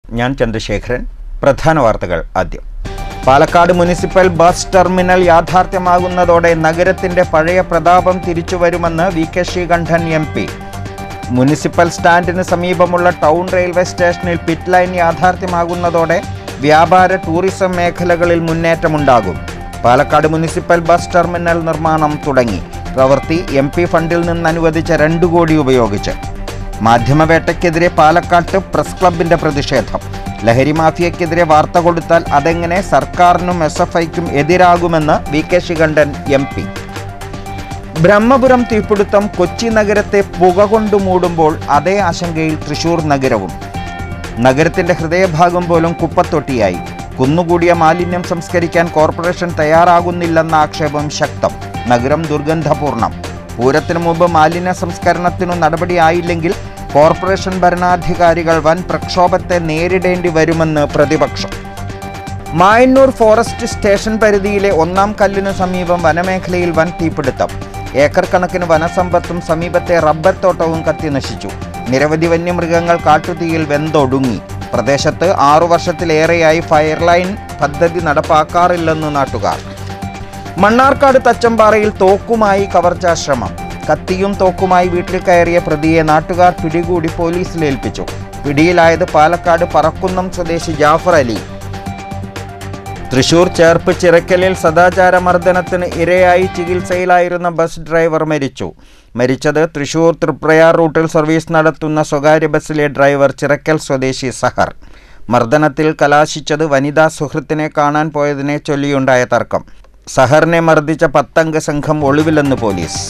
ഞാൻ ചന്ദ്രശേഖരൻ പ്രധാന വാർത്തകൾ ആദ്യം പാലക്കാട് മുനിസിപ്പൽ ബസ് ടെർമിനൽ യാഥാർത്ഥ്യമാകുന്നതോടെ നഗരത്തിന്റെ പഴയ പ്രതാപം തിരിച്ചുവരുമെന്ന് V K Sreekandan M P municipal സ്റ്റാൻഡിന് സമീപമുള്ള ടൗൺ റെയിൽവേ സ്റ്റേഷനിൽ പിറ്റ് ലൈൻ യാഥാർത്ഥ്യമാകുന്നതോടെ വ്യാപാര ടൂറിസം മേഖലകളിൽ മുന്നേറ്റമുണ്ടാകും പാലക്കാട് മുനിസിപ്പൽ ബസ് ടെർമിനൽ നിർമ്മാണം തുടങ്ങി പ്രവൃത്തി എം പി ഫണ്ടിൽ നിന്ന് അനുവദിച്ച രണ്ട് കോടി ഉപയോഗിച്ച് മാധ്യമവേട്ടയ്ക്കെതിരെ പാലക്കാട്ട് പ്രസ് ക്ലബിന്റെ പ്രതിഷേധം ലഹരി മാഫിയക്കെതിരെ വാർത്ത കൊടുത്താൽ അതെങ്ങനെ സർക്കാരിനും എസ് എഫ് ഐക്കും എതിരാകുമെന്ന് V K Shikhandan M P Brahmapuram തീപിടുത്തം കൊച്ചി നഗരത്തെ പുക കൊണ്ട് മൂടുമ്പോൾ അതേ ആശങ്കയിൽ തൃശൂർ നഗരവും നഗരത്തിന്റെ ഹൃദയഭാഗം പോലും കുപ്പത്തൊട്ടിയായി കുന്നുകൂടിയ മാലിന്യം സംസ്കരിക്കാൻ കോർപ്പറേഷൻ തയ്യാറാകുന്നില്ലെന്ന ആക്ഷേപം ശക്തം നഗരം ദുർഗന്ധപൂർണം പൂരത്തിനു മുമ്പ് മാലിന്യ സംസ്കരണത്തിനു നടപടിയായില്ലെങ്കിൽ കോർപ്പറേഷൻ ഭരണാധികാരികൾ വൻ പ്രക്ഷോഭത്തെ നേരിടേണ്ടി വരുമെന്ന് പ്രതിപക്ഷം മായന്നൂർ ഫോറസ്റ്റ് സ്റ്റേഷൻ പരിധിയിലെ ഒന്നാം കല്ലിനു സമീപം വനമേഖലയിൽ വൻ തീപിടുത്തം ഏക്കർ കണക്കിന് വനസമ്പത്തും സമീപത്തെ റബ്ബർ തോട്ടവും കത്തിനശിച്ചു നിരവധി വന്യമൃഗങ്ങൾ കാട്ടുതീയിൽ വെന്തൊടുങ്ങി പ്രദേശത്ത് ആറു വർഷത്തിലേറെയായി ഫയർലൈൻ പദ്ധതി നടപ്പാക്കാറില്ലെന്ന് നാട്ടുകാർ മണ്ണാർക്കാട് തച്ചമ്പാറയിൽ തോക്കുമായി കവർച്ചാശ്രമം കത്തിയും തോക്കുമായി വീട്ടിൽ കയറിയ പ്രതിയെ നാട്ടുകാർ പിടികൂടി പോലീസിൽ ഏൽപ്പിച്ചു പിടിയിലായത് പാലക്കാട് പറക്കുന്നം സ്വദേശി ജാഫർ അലി തൃശൂർ ചേർപ്പ് ചിറക്കലിൽ സദാചാര മർദ്ദനത്തിന് ഇരയായി ചികിത്സയിലായിരുന്ന ബസ് ഡ്രൈവർ മരിച്ചു മരിച്ചത് തൃശൂർ തൃപ്രയാർ റൂട്ടിൽ സർവീസ് നടത്തുന്ന സ്വകാര്യ ബസ്സിലെ ഡ്രൈവർ ചിറക്കൽ സ്വദേശി സഹർ മർദ്ദനത്തിൽ കലാശിച്ചത് വനിതാ സുഹൃത്തിനെ കാണാൻ പോയതിനെ ചൊല്ലിയുണ്ടായ തർക്കം സഹറിനെ മർദ്ദിച്ച പത്തംഗ സംഘം ഒളിവിലെന്ന് പോലീസ്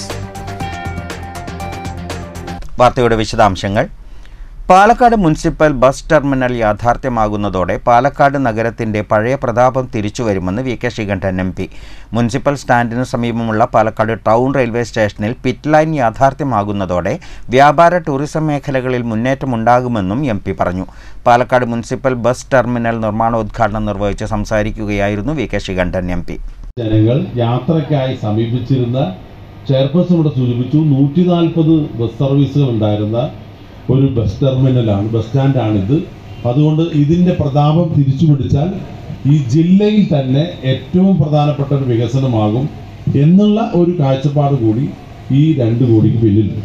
വാർത്തയുടെ വിശദാംശങ്ങൾ പാലക്കാട് മുനിസിപ്പൽ ബസ് ടെർമിനൽ യാഥാർത്ഥ്യമാകുന്നതോടെ പാലക്കാട് നഗരത്തിന്റെ പഴയ പ്രതാപം തിരിച്ചുവരുമെന്ന് V K Sreekandan M P municipal സ്റ്റാൻഡിന് സമീപമുള്ള പാലക്കാട് ടൗൺ റെയിൽവേ സ്റ്റേഷനിൽ പിറ്റ് ലൈൻ യാഥാർത്ഥ്യമാകുന്നതോടെ വ്യാപാര ടൂറിസം മേഖലകളിൽ മുന്നേറ്റമുണ്ടാകുമെന്നും എം പി പറഞ്ഞു പാലക്കാട് മുനിസിപ്പൽ ബസ് ടെർമിനൽ നിർമ്മാണോദ്ഘാടനം നിർവഹിച്ച് സംസാരിക്കുകയായിരുന്നു V K Sreekandan M P ജനങ്ങൾ യാത്രയ്ക്കായി സമീപിച്ചിരുന്ന ചെയർപേഴ്സൺ ഇവിടെ സൂചിപ്പിച്ചു നൂറ്റി നാൽപ്പത് ബസ് സർവീസുകൾ ഉണ്ടായിരുന്ന ഒരു ബസ് ടെർമിനലാണ് ബസ് സ്റ്റാൻഡാണിത് അതുകൊണ്ട് ഇതിന്റെ പ്രതാപം തിരിച്ചു പിടിച്ചാൽ ഈ ജില്ലയിൽ തന്നെ ഏറ്റവും പ്രധാനപ്പെട്ട ഒരു വികസനമാകും എന്നുള്ള ഒരു കാഴ്ചപ്പാട് കൂടി ഈ രണ്ട് കോടിക്ക് പിന്നിലുണ്ട്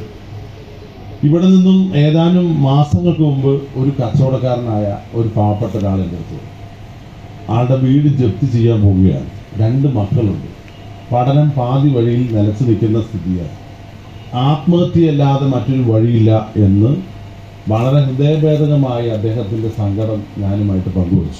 ഇവിടെ നിന്നും ഏതാനും മാസങ്ങൾക്ക് മുമ്പ് ഒരു കച്ചവടക്കാരനായ ഒരു പാവപ്പെട്ട ഒരാൾ എൻ്റെ അടുത്ത് വന്നു. ആളുടെ വീട് ജപ്തി ചെയ്യാൻ പോവുകയാണ് രണ്ട് മക്കളുണ്ട് പഠനം പാതി വഴിയിൽ നിലച്ചു നിൽക്കുന്ന സ്ഥിതിയാണ് ആത്മഹത്യയല്ലാതെ മറ്റൊരു വഴിയില്ല എന്ന് വളരെ ഹൃദയഭേദകമായി അദ്ദേഹത്തിൻ്റെ സങ്കടം ഞാനുമായിട്ട് പങ്കുവച്ചു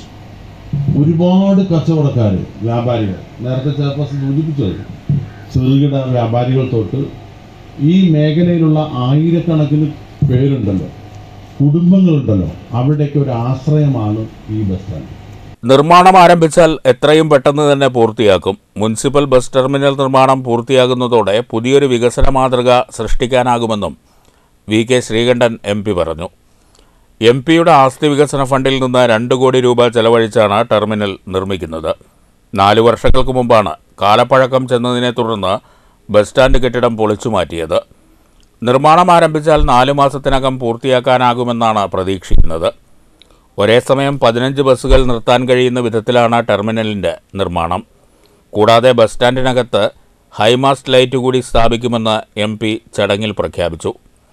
ഒരുപാട് കച്ചവടക്കാർ വ്യാപാരികൾ നേരത്തെ ചെയർപേഴ്സൺ സൂചിപ്പിച്ചത് ചെറുകിട വ്യാപാരികൾ തൊട്ട് ഈ മേഖലയിലുള്ള ആയിരക്കണക്കിന് പേരുണ്ടല്ലോ കുടുംബങ്ങളുണ്ടല്ലോ അവിടെയൊക്കെ ഒരു ആശ്രയമാണ് ഈ ബസ് സ്റ്റാൻഡ് നിർമ്മാണം ആരംഭിച്ചാൽ എത്രയും പെട്ടെന്ന് തന്നെ പൂർത്തിയാക്കും മുനിസിപ്പൽ ബസ് ടെർമിനൽ നിർമ്മാണം പൂർത്തിയാകുന്നതോടെ പുതിയൊരു വികസന മാതൃക സൃഷ്ടിക്കാനാകുമെന്നും V K Sreekandan M P പറഞ്ഞു എം പിയുടെ ആസ്തി വികസന ഫണ്ടിൽ നിന്ന് രണ്ട് കോടി രൂപ ചെലവഴിച്ചാണ് ടെർമിനൽ നിർമ്മിക്കുന്നത് നാലു വർഷങ്ങൾക്ക് മുമ്പാണ് കാലപ്പഴക്കം ചെന്നതിനെ തുടർന്ന് ബസ് സ്റ്റാൻഡ് കെട്ടിടം പൊളിച്ചു മാറ്റിയത് നിർമ്മാണം ആരംഭിച്ചാൽ നാലു മാസത്തിനകം പൂർത്തിയാക്കാനാകുമെന്നാണ് പ്രതീക്ഷിക്കുന്നത് ഒരേ സമയം പതിനഞ്ച് ബസ്സുകൾ നിർത്താൻ കഴിയുന്ന വിധത്തിലാണ് ടെർമിനലിൻ്റെ നിർമ്മാണം കൂടാതെ ബസ് സ്റ്റാൻഡിനകത്ത് ഹൈമാസ്റ്റ് ലൈറ്റ് കൂടി സ്ഥാപിക്കുമെന്ന് എം പി ചടങ്ങിൽ പ്രഖ്യാപിച്ചു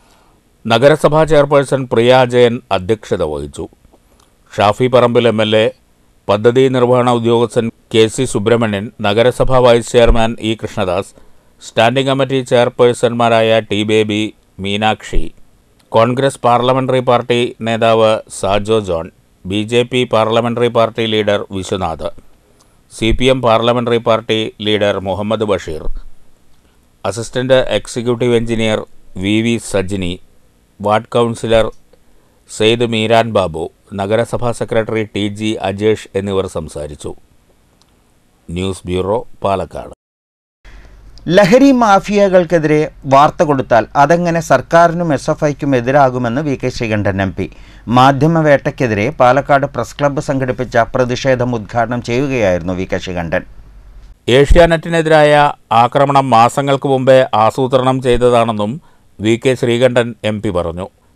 നഗരസഭാ ചെയർപേഴ്സൺ പ്രിയ ജയൻ അധ്യക്ഷത വഹിച്ചു Shafi Parambil M L A പദ്ധതി നിർവഹണ ഉദ്യോഗസ്ഥൻ കെ സി സുബ്രഹ്മണ്യൻ നഗരസഭാ vice chairman E Krishnadas standing committee ചെയർപേഴ്സൺമാരായ T Baby Meenakshi Congress parliamentary party നേതാവ് Sajo John B J P parliamentary party leader Viswanath C P M parliamentary party leader Muhammad Basheer assistant executive engineer V V Sajini ward councillor Sayed Meeran Babu നഗരസഭാ secretary T G Ajesh എന്നിവർ സംസാരിച്ചു news bureau Palakkad ലഹരി മാഫിയകൾക്കെതിരെ വാർത്ത കൊടുത്താൽ അതെങ്ങനെ സർക്കാരിനും എസ് എഫ് ഐക്കും എതിരാകുമെന്ന് V K Sreekandan M P മാധ്യമവേട്ടയ്ക്കെതിരെ പാലക്കാട് പ്രസ് ക്ലബ്ബ് സംഘടിപ്പിച്ച പ്രതിഷേധം ഉദ്ഘാടനം ചെയ്യുകയായിരുന്നു വി കെ ശ്രീകണ്ഠൻ ഏഷ്യാനെറ്റിനെതിരായ ആക്രമണം മാസങ്ങൾക്ക് മുമ്പേ ആസൂത്രണം ചെയ്തതാണെന്നും V K Sreekandan M P പറഞ്ഞു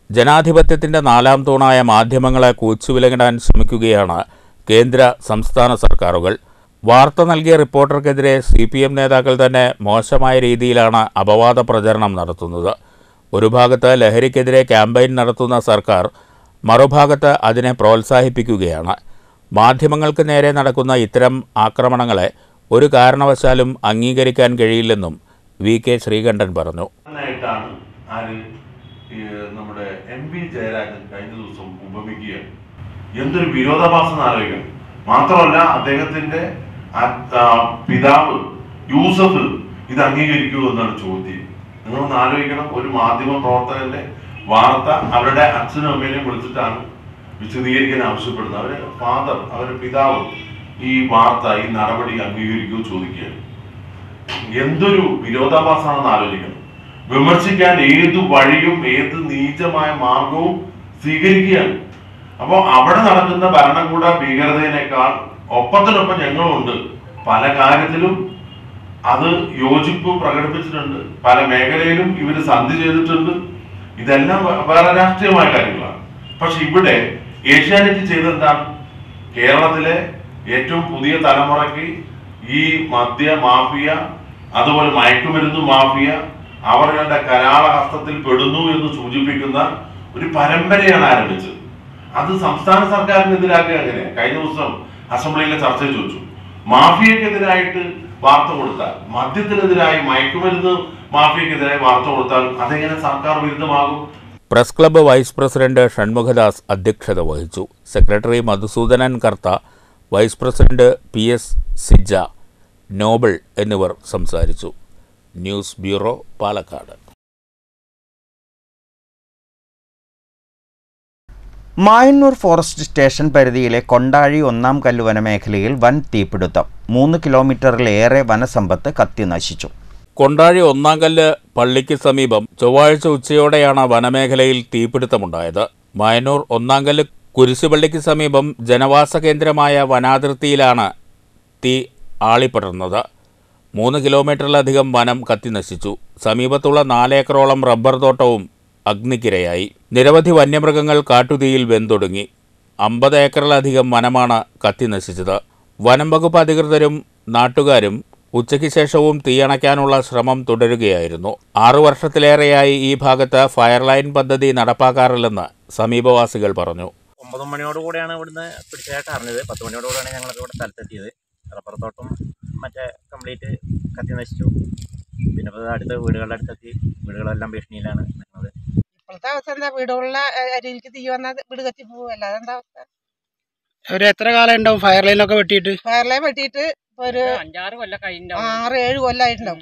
ജനാധിപത്യത്തിന്റെ നാലാം തൂണായ മാധ്യമങ്ങളെ കൂച്ചുവിലങ്ങിടാൻ ശ്രമിക്കുകയാണ് കേന്ദ്ര സംസ്ഥാന സർക്കാരുകൾ വാർത്ത നൽകിയ റിപ്പോർട്ടർക്കെതിരെ സി പി എം നേതാക്കൾ തന്നെ മോശമായ രീതിയിലാണ് അപവാദ പ്രചരണം നടത്തുന്നത് ഒരു ഭാഗത്ത് ലഹരിക്കെതിരെ ക്യാമ്പയിൻ നടത്തുന്ന സർക്കാർ മറുഭാഗത്ത് അതിനെ പ്രോത്സാഹിപ്പിക്കുകയാണ് മാധ്യമങ്ങൾക്ക് നേരെ നടക്കുന്ന ഇത്തരം ആക്രമണങ്ങളെ ഒരു കാരണവശാലും അംഗീകരിക്കാൻ കഴിയില്ലെന്നും വി കെ ശ്രീകണ്ഠൻ പറഞ്ഞു ആയിട്ടാണ് ആര് ഈ നമ്മുടെ എം പി ജയരാജൻ കഴിഞ്ഞ ദിവസം ഉപമിക്കുകയാണ് എന്തൊരു വിരോധാഭാസം ആലോചിക്കണം മാത്രമല്ല അദ്ദേഹത്തിന്റെ ആ- ആ പിതാവ് യൂസഫ് ഇത് അംഗീകരിക്കുമോ എന്നാണ് ചോദ്യം നിങ്ങളൊന്ന് ആലോചിക്കണം ഒരു മാധ്യമ പ്രവർത്തകന്റെ വാർത്ത അവരുടെ അച്ഛനും അമ്മേനെയും വിളിച്ചിട്ടാണ് വിശദീകരിക്കാൻ ആവശ്യപ്പെടുന്നത് അവര് ഫാദർ അവരുടെ പിതാവ് ഈ വാർത്ത ഈ നടപടി അംഗീകരിക്കുമോ ചോദിക്കുകയാണ് എന്തൊരു വിരോധാഭാസമാണെന്ന് ആലോചിക്കണം വിമർശിക്കാൻ ഏത് വഴിയും ഏത് നീചമായ മാർഗവും സ്വീകരിക്കുകയാണ് അപ്പോൾ അവിടെ നടക്കുന്ന ഭരണകൂട ഭീകരതയിനേക്കാൾ ഒപ്പത്തിനൊപ്പം ഞങ്ങളുണ്ട് പല കാര്യത്തിലും അത് യോജിപ്പ് പ്രകടിപ്പിച്ചിട്ടുണ്ട് പല മേഖലയിലും ഇവർ സന്ധി ചെയ്തിട്ടുണ്ട് ഇതെല്ലാം വേ- വേറെ രാഷ്ട്രീയമായ കാര്യങ്ങളാണ് പക്ഷെ ഇവിടെ ഏഷ്യാനെറ്റ് ചെയ്തെന്താണ് കേരളത്തിലെ ഏറ്റവും പുതിയ തലമുറയ്ക്ക് ഈ മദ്യ മാഫിയ അതുപോലെ മയക്കുമരുന്ന് മാഫിയ അവരുടെ കരാള ഹസ്തത്തിൽ പെടുന്നു എന്ന് സൂചിപ്പിക്കുന്ന ഒരു പരമ്പരയാണ് ആരംഭിച്ചത് അത് സംസ്ഥാന സർക്കാരിനെതിരാക്കുക അങ്ങനെ കഴിഞ്ഞ ദിവസം അസംബ്ലിയിലെ ചർച്ചയിൽ ചോദിച്ചു മാഫിയക്കെതിരായിട്ട് വാർത്ത കൊടുത്താൽ മദ്യത്തിനെതിരായി മയക്കുമരുന്ന് മാഫിയക്കെതിരായി വാർത്ത കൊടുത്താൽ അതെങ്ങനെ സർക്കാർ വിരുദ്ധമാകും press club vice president Shanmukhadas അധ്യക്ഷത വഹിച്ചു secretary Madhusoodanan Kartha vice president P S Sija Noble എന്നിവർ സംസാരിച്ചു news bureau Palakkad Mayannur forest station പരിധിയിലെ കൊണ്ടാഴി ഒന്നാം കല്ല് വനമേഖലയിൽ വൻ തീപിടുത്തം മൂന്ന് കിലോമീറ്ററിലേറെ വനസമ്പത്ത് കത്തി നശിച്ചു കൊണ്ടാഴി ഒന്നാം കല്ല് പള്ളിക്ക് സമീപം ചൊവ്വാഴ്ച ഉച്ചയോടെയാണ് വനമേഖലയിൽ തീപിടുത്തമുണ്ടായത് മായന്നൂർ ഒന്നാം കല്ല് കുരിശുപള്ളിക്ക് സമീപം ജനവാസ കേന്ദ്രമായ വനാതിർത്തിയിലാണ് തീ ആളിപ്പടർന്നത് മൂന്ന് കിലോമീറ്ററിലധികം വനം കത്തിനശിച്ചു സമീപത്തുള്ള നാലേക്കറോളം റബ്ബർ തോട്ടവും അഗ്നിക്കിരയായി നിരവധി വന്യമൃഗങ്ങൾ കാട്ടുതീയിൽ വെന്തൊടുങ്ങി അമ്പത് ഏക്കറിലധികം വനമാണ് കത്തിനശിച്ചത് വനം വകുപ്പ് അധികൃതരും നാട്ടുകാരും ഉച്ചയ്ക്ക് ശേഷവും തീയണയ്ക്കാനുള്ള ശ്രമം തുടരുകയായിരുന്നു ആറു വർഷത്തിലേറെയായി ഈ ഭാഗത്ത് ഫയർലൈൻ പദ്ധതി നടപ്പാക്കാറില്ലെന്ന് സമീപവാസികൾ പറഞ്ഞു ഒമ്പത് മണിയോട് കൂടെയാണ് ഇവിടുന്ന് പിടിച്ചതായിട്ട് അറിഞ്ഞത് പത്ത് മണിയോട് കൂടെയാണ് ഞങ്ങളൊക്കെ ഇവിടെ സ്ഥലത്തെത്തിയത് റബ്ബർത്തോട്ടം മറ്റേ കംപ്ലീറ്റ് കത്തി നശിച്ചു പിന്നെ ഇപ്പോൾ അടുത്ത വീടുകളുടെ അടുത്തെത്തി വീടുകളെല്ലാം ഭീഷണിയിലാണ് നിൽക്കുന്നത് ഇപ്പോഴത്തെ അവസ്ഥ എന്താ വീടുകളിലെ അരിയിലേക്ക് തീ വന്നാൽ വീട് കത്തി പോകും അല്ലാതെ എന്താ അവസ്ഥ ഒരു എത്ര കാലം ഉണ്ടാവും ഫയർ ലൈനൊക്കെ വെട്ടിയിട്ട് ഫയർലൈൻ വെട്ടിയിട്ട് ഇപ്പൊ ഒരു അഞ്ചാറ് കൊല്ലൊക്കെ അതിൻ്റെ ആറ് ഏഴ് കൊല്ലമായിട്ടുണ്ടാവും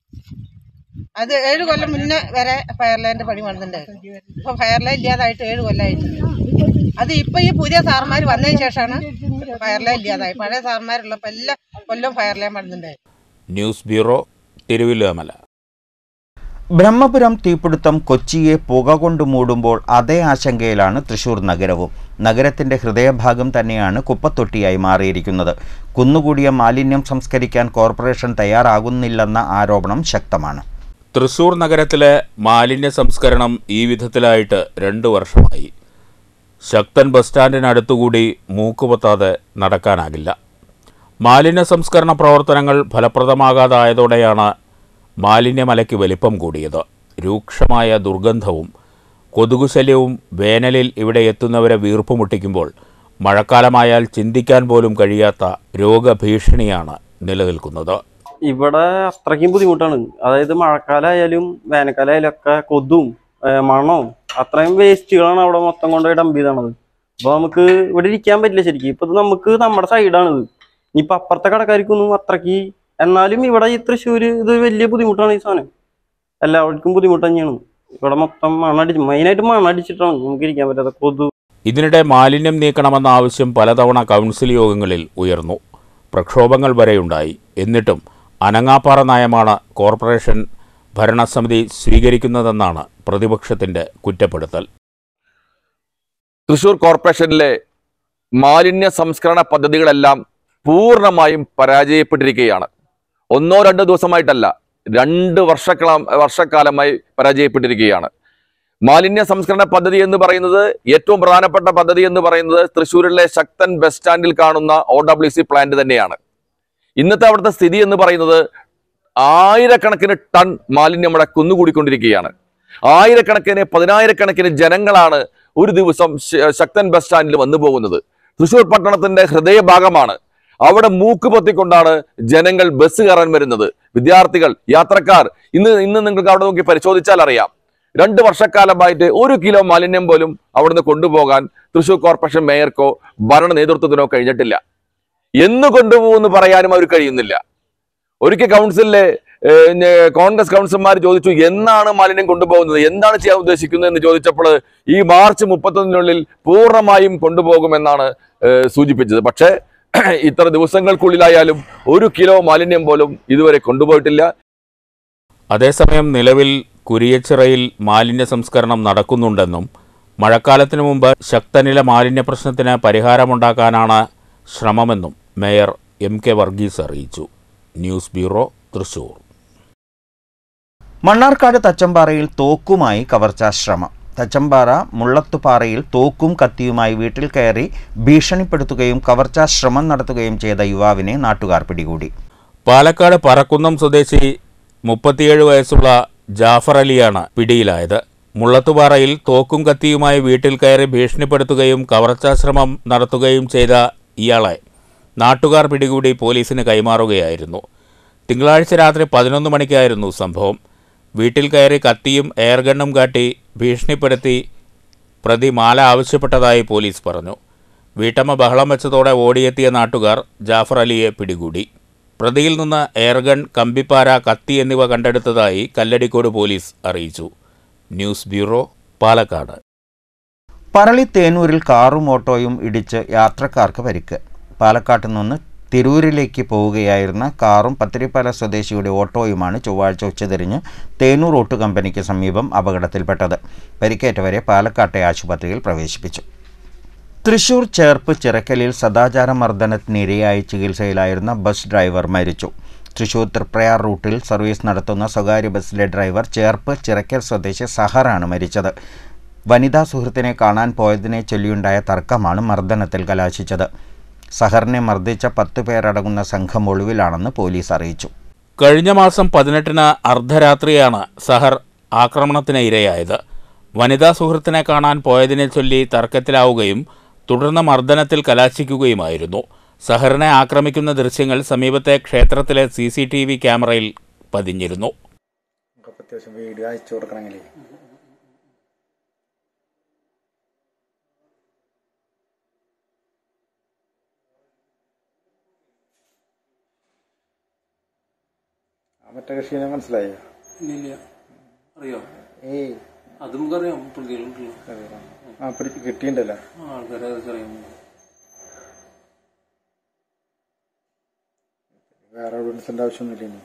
അത് ഏഴ് കൊല്ലം മുന്നേ വരെ ഫയർലൈൻ്റെ പണി വന്നിട്ടുണ്ടായിരുന്നു ഇപ്പൊ ഫയർലൈൻ ഇല്ലാതായിട്ട് ഏഴ് കൊല്ലമായിട്ടുണ്ട് അത് ഇപ്പൊ ഈ പുതിയ സാർമാർ വന്നതിന് ശേഷമാണ് ഫയർലൈൻ ഇല്ലാതായി പഴയ സാർമാരുള്ളപ്പോൾ എല്ലാ കൊല്ലം ഫയർലൈൻ വന്നിട്ടുണ്ടായിരുന്നു ന്യൂസ് ബ്യൂറോ തിരുവില്ലോമല ബ്രഹ്മപുരം തീപിടുത്തം കൊച്ചിയെ പുക കൊണ്ട് മൂടുമ്പോൾ അതേ ആശങ്കയിലാണ് തൃശൂർ നഗരവും നഗരത്തിന്റെ ഹൃദയഭാഗം തന്നെയാണ് കുപ്പത്തൊട്ടിയായി മാറിയിരിക്കുന്നത് കുന്നുകൂടിയ മാലിന്യം സംസ്കരിക്കാൻ കോർപ്പറേഷൻ തയ്യാറാകുന്നില്ലെന്ന ആരോപണം ശക്തമാണ് തൃശൂർ നഗരത്തിലെ മാലിന്യ സംസ്കരണം ഈ വിധത്തിലായിട്ട് രണ്ട് വർഷമായി ശക്തൻ ബസ് സ്റ്റാൻഡിനടുത്തുകൂടി മൂക്കുപൊത്താതെ നടക്കാനാകില്ല മാലിന്യ സംസ്കരണ പ്രവർത്തനങ്ങൾ ഫലപ്രദമാകാതായതോടെയാണ് മാലിന്യമലയ്ക്ക് വലിപ്പം കൂടിയത് രൂക്ഷമായ ദുർഗന്ധവും കൊതുകുശല്യവും വേനലിൽ ഇവിടെ എത്തുന്നവരെ വീർപ്പുമുട്ടിക്കുമ്പോൾ മഴക്കാലമായാൽ ചിന്തിക്കാൻ പോലും കഴിയാത്ത രോഗഭീഷണിയാണ് നിലനിൽക്കുന്നത് ഇവിടെ അത്രയ്ക്കും ബുദ്ധിമുട്ടാണ് അതായത് മഴക്കാലമായാലും വേനൽക്കാലമായാലും ഒക്കെ കൊതും ഏഹ് മണവും അത്രയും വേസ്റ്റുകളാണ് അവിടെ മൊത്തം കൊണ്ടുപോയി ഡംപ് ചെയ്തണത് അപ്പൊ നമുക്ക് ഇവിടെ ഇരിക്കാൻ പറ്റില്ല ശരിക്കും ഇപ്പൊ ഇത് നമുക്ക് നമ്മുടെ സൈഡാണിത് ഇനിയിപ്പൊ അപ്പുറത്തെ കടക്കാർക്കൊന്നും അത്രയ്ക്ക് എന്നാലും ഇവിടെ ഈ തൃശ്ശൂര് ഇത് വലിയ ബുദ്ധിമുട്ടാണ് ഈ സാധനം എല്ലാവർക്കും ബുദ്ധിമുട്ട് തന്നെയാണ് ഇവിടെ മൊത്തം മണ്ണടിച്ച് മെയിനായിട്ട് മണ്ണടിച്ചിട്ടാണ് നമുക്ക് ഇരിക്കാൻ പറ്റാത്ത കൊതു ഇതിനിടെ മാലിന്യം നീക്കണമെന്ന ആവശ്യം പലതവണ കൗൺസിൽ യോഗങ്ങളിൽ ഉയർന്നു പ്രക്ഷോഭങ്ങൾ വരെയുണ്ടായി എന്നിട്ടും അനങ്ങാപ്പാറ നയമാണ് കോർപ്പറേഷൻ ഭരണസമിതി സ്വീകരിക്കുന്നതെന്നാണ് പ്രതിപക്ഷത്തിന്റെ കുറ്റപ്പെടുത്തൽ തൃശൂർ കോർപ്പറേഷനിലെ മാലിന്യ സംസ്കരണ പദ്ധതികളെല്ലാം പൂർണ്ണമായും പരാജയപ്പെട്ടിരിക്കുകയാണ് ഒന്നോ രണ്ടോ ദിവസമായിട്ടല്ല രണ്ട് വർഷക്കാലം വർഷക്കാലമായി പരാജയപ്പെട്ടിരിക്കുകയാണ് മാലിന്യ സംസ്കരണ പദ്ധതി എന്ന് പറയുന്നത് ഏറ്റവും പ്രധാനപ്പെട്ട പദ്ധതി എന്ന് പറയുന്നത് തൃശ്ശൂരിലെ ശക്തൻ ബസ് സ്റ്റാൻഡിൽ കാണുന്ന ഒ ഡബ്ല്യു സി പ്ലാന്റ് തന്നെയാണ് ഇന്നത്തെ അവിടുത്തെ സ്ഥിതി എന്ന് പറയുന്നത് ആയിരക്കണക്കിന് ടൺ മാലിന്യം അവിടെ കുന്നുകൂടിക്കൊണ്ടിരിക്കുകയാണ് ആയിരക്കണക്കിന് പതിനായിരക്കണക്കിന് ജനങ്ങളാണ് ഒരു ദിവസം ശ- ശക്തൻ ബസ് സ്റ്റാൻഡിൽ വന്നു പോകുന്നത് തൃശ്ശൂർ പട്ടണത്തിന്റെ ഹൃദയഭാഗമാണ് അവിടെ മൂക്ക് പൊത്തിക്കൊണ്ടാണ് ജനങ്ങൾ ബസ് കയറാൻ വരുന്നത് വിദ്യാർത്ഥികൾ യാത്രക്കാർ ഇന്ന് ഇന്ന് നിങ്ങൾക്ക് അവിടെ നോക്കി പരിശോധിച്ചാൽ അറിയാം രണ്ട് വർഷക്കാലമായിട്ട് ഒരു കിലോ മാലിന്യം പോലും അവിടുന്ന് കൊണ്ടുപോകാൻ തൃശ്ശൂർ കോർപ്പറേഷൻ മേയർക്കോ ഭരണ നേതൃത്വത്തിനോ കഴിഞ്ഞിട്ടില്ല എന്ന് കൊണ്ടുപോകുമെന്ന് പറയാനും അവർ കഴിയുന്നില്ല ഒരിക്കൽ കൗൺസിലിലെ ഏഹ്, ഞ- കോൺഗ്രസ് കൗൺസിലർമാർ ചോദിച്ചു എന്നാണ് മാലിന്യം കൊണ്ടുപോകുന്നത് എന്താണ് ചെയ്യാൻ ഉദ്ദേശിക്കുന്നത് എന്ന് ചോദിച്ചപ്പോൾ ഈ മാർച്ച് മുപ്പത്തൊന്നിനുള്ളിൽ പൂർണ്ണമായും കൊണ്ടുപോകുമെന്നാണ് ഏഹ്, സൂചിപ്പിച്ചത് പക്ഷേ ഇത്ര ദിവസങ്ങൾക്കുള്ളിലായാലും ഒരു കിലോ മാലിന്യം പോലും ഇതുവരെ കൊണ്ടുപോയിട്ടില്ല അതേസമയം നിലവിൽ കുരിയച്ചിറയിൽ മാലിന്യ സംസ്കരണം നടക്കുന്നുണ്ടെന്നും മഴക്കാലത്തിനു മുമ്പ് ശക്തനില മാലിന്യ പ്രശ്നത്തിന് പരിഹാരമുണ്ടാക്കാനാണ് ശ്രമമെന്നും മേയർ എം കെ വർഗീസ് അറിയിച്ചു ന്യൂസ് ബ്യൂറോ തൃശൂർ മണ്ണാർക്കാട് തച്ചമ്പാറയിൽ തോക്കുമായി കവർച്ചാശ്രമം തച്ചമ്പാറ മുള്ളത്തുപാറയിൽ തോക്കും കത്തിയുമായി വീട്ടിൽ കയറി ഭീഷണിപ്പെടുത്തുകയും കവർച്ചാശ്രമം നടത്തുകയും ചെയ്ത യുവാവിനെ നാട്ടുകാർ പിടികൂടി പാലക്കാട് പറക്കുന്നം സ്വദേശി മുപ്പത്തിയേഴ് വയസ്സുള്ള ജാഫർ അലിയാണ് പിടിയിലായത് മുള്ളത്തുപാറയിൽ തോക്കും കത്തിയുമായി വീട്ടിൽ കയറി ഭീഷണിപ്പെടുത്തുകയും കവർച്ചാശ്രമം നടത്തുകയും ചെയ്ത ഇയാളെ നാട്ടുകാർ പിടികൂടി പോലീസിന് കൈമാറുകയായിരുന്നു തിങ്കളാഴ്ച രാത്രി പതിനൊന്ന് മണിക്കായിരുന്നു സംഭവം വീട്ടിൽ കയറി കത്തിയും എയർഗണ്ണും കാട്ടി ഭീഷണിപ്പെടുത്തി പ്രതി മാല ആവശ്യപ്പെട്ടതായി പോലീസ് പറഞ്ഞു വീട്ടമ്മ ബഹളം വെച്ചതോടെ ഓടിയെത്തിയ നാട്ടുകാർ ജാഫർ അലിയെ പിടികൂടി പ്രതിയിൽ നിന്ന് എയർഗൺ കമ്പിപ്പാര കത്തി എന്നിവ കണ്ടെടുത്തതായി കല്ലടിക്കോട് പോലീസ് അറിയിച്ചു ന്യൂസ് ബ്യൂറോ പാലക്കാട് പറളി തേനൂരിൽ കാറും ഓട്ടോയും ഇടിച്ച് യാത്രക്കാർക്ക് പരിക്ക് പാലക്കാട്ട് നിന്ന് തിരൂരിലേക്ക് പോവുകയായിരുന്ന കാറും പത്തിരിപ്പാല സ്വദേശിയുടെ ഓട്ടോയുമാണ് ചൊവ്വാഴ്ച ഉച്ചതിരിഞ്ഞ് തേനൂർ ഓട്ടു കമ്പനിക്ക് സമീപം അപകടത്തിൽപ്പെട്ടത് പരിക്കേറ്റവരെ പാലക്കാട്ടെ ആശുപത്രിയിൽ പ്രവേശിപ്പിച്ചു തൃശൂർ ചേർപ്പ് ചിറക്കലിൽ സദാചാര മർദ്ദനത്തിനിരയായി ചികിത്സയിലായിരുന്ന ബസ് ഡ്രൈവർ മരിച്ചു തൃശൂർ തൃപ്രയാർ റൂട്ടിൽ സർവീസ് നടത്തുന്ന സ്വകാര്യ ബസ്സിലെ ഡ്രൈവർ ചേർപ്പ് ചിറക്കൽ സ്വദേശി സഹറാണ് മരിച്ചത് വനിതാ സുഹൃത്തിനെ കാണാൻ പോയതിനെ ചൊല്ലിയുണ്ടായ തർക്കമാണ് മർദ്ദനത്തിൽ കലാശിച്ചത് സഹറിനെ മർദ്ദിച്ച പത്ത് പേരടങ്ങുന്ന സംഘം ഒളിവിലാണെന്ന് പോലീസ് അറിയിച്ചു കഴിഞ്ഞ മാസം പതിനെട്ടിന് അർദ്ധരാത്രിയാണ് സഹർ ആക്രമണത്തിന് ഇരയായത് വനിതാ സുഹൃത്തിനെ കാണാൻ പോയതിനെ ചൊല്ലി തർക്കത്തിലാവുകയും തുടർന്ന് മർദ്ദനത്തിൽ കലാശിക്കുകയുമായിരുന്നു സഹറിനെ ആക്രമിക്കുന്ന ദൃശ്യങ്ങൾ സമീപത്തെ ക്ഷേത്രത്തിലെ സി സി ടി വി ക്യാമറയിൽ പതിഞ്ഞിരുന്നു നമുക്ക് അത്യാവശ്യം വീഡിയോ അയച്ചു കൊടുക്കണമെങ്കിൽ ആ മറ്റേ കൃഷിനെ മനസ്സിലായോ ഇല്ല അറിയോ ഏയ് അത് നമുക്കറിയാം പ്രതികളുണ്ടല്ലോ ആ പിടി കിട്ടിയിട്ടുണ്ടല്ലോ ആൾക്കാരെ അതൊക്കെ അറിയാം വേറെ എവിഡൻസിന്റെ ആവശ്യമൊന്നുമില്ല ഇനി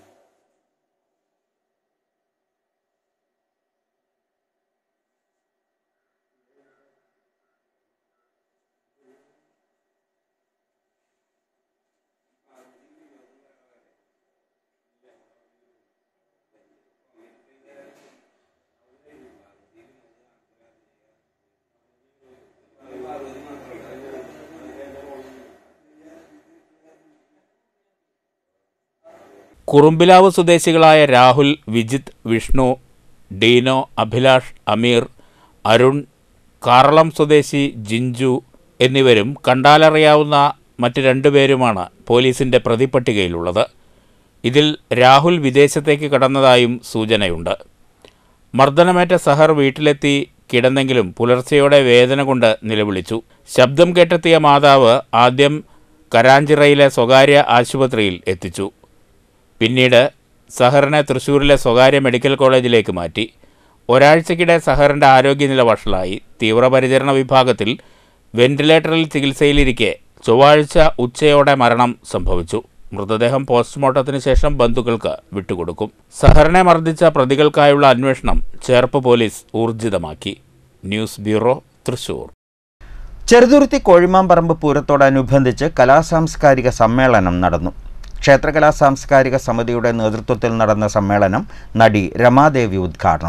കുറുമ്പിലാവ് സ്വദേശികളായ രാഹുൽ വിജിത്ത് വിഷ്ണു ഡീനോ അഭിലാഷ് അമീർ അരുൺ കാറളം സ്വദേശി ജിഞ്ചു എന്നിവരും കണ്ടാലറിയാവുന്ന മറ്റ് രണ്ടുപേരുമാണ് പോലീസിന്റെ പ്രതിപട്ടികയിലുള്ളത് ഇതിൽ രാഹുൽ വിദേശത്തേക്ക് കടന്നതായും സൂചനയുണ്ട് മർദ്ദനമേറ്റ സഹർ വീട്ടിലെത്തി കിടന്നെങ്കിലും പുലർച്ചെയോടെ വേദന കൊണ്ട് നിലവിളിച്ചു ശബ്ദം കേട്ടെത്തിയ മാതാവ് ആദ്യം കരാഞ്ചിറയിലെ സ്വകാര്യ ആശുപത്രിയിൽ എത്തിച്ചു പിന്നീട് സഹറിനെ തൃശൂരിലെ സ്വകാര്യ മെഡിക്കൽ കോളേജിലേക്ക് മാറ്റി ഒരാഴ്ചക്കിടെ സഹറിൻ്റെ ആരോഗ്യനില വഷളായി തീവ്രപരിചരണ വിഭാഗത്തിൽ വെന്റിലേറ്ററിൽ ചികിത്സയിലിരിക്കെ ചൊവ്വാഴ്ച ഉച്ചയോടെ മരണം സംഭവിച്ചു മൃതദേഹം പോസ്റ്റ്മോർട്ടത്തിന് ശേഷം ബന്ധുക്കൾക്ക് വിട്ടുകൊടുക്കും സഹറിനെ മർദ്ദിച്ച പ്രതികൾക്കായുള്ള അന്വേഷണം ചേർപ്പ് പോലീസ് ഊർജിതമാക്കി ന്യൂസ് ബ്യൂറോ തൃശൂർ ചെറുതുരുത്തി കോഴിമാമ്പറമ്പ് പൂരത്തോടനുബന്ധിച്ച് കലാസാംസ്കാരിക സമ്മേളനം നടന്നു ക്ഷേത്രകലാ സാംസ്കാരിക സമിതിയുടെ നേതൃത്വത്തിൽ നടന്ന സമ്മേളനം നടി രമാദേവി ഉദ്ഘാടനം ചെയ്തു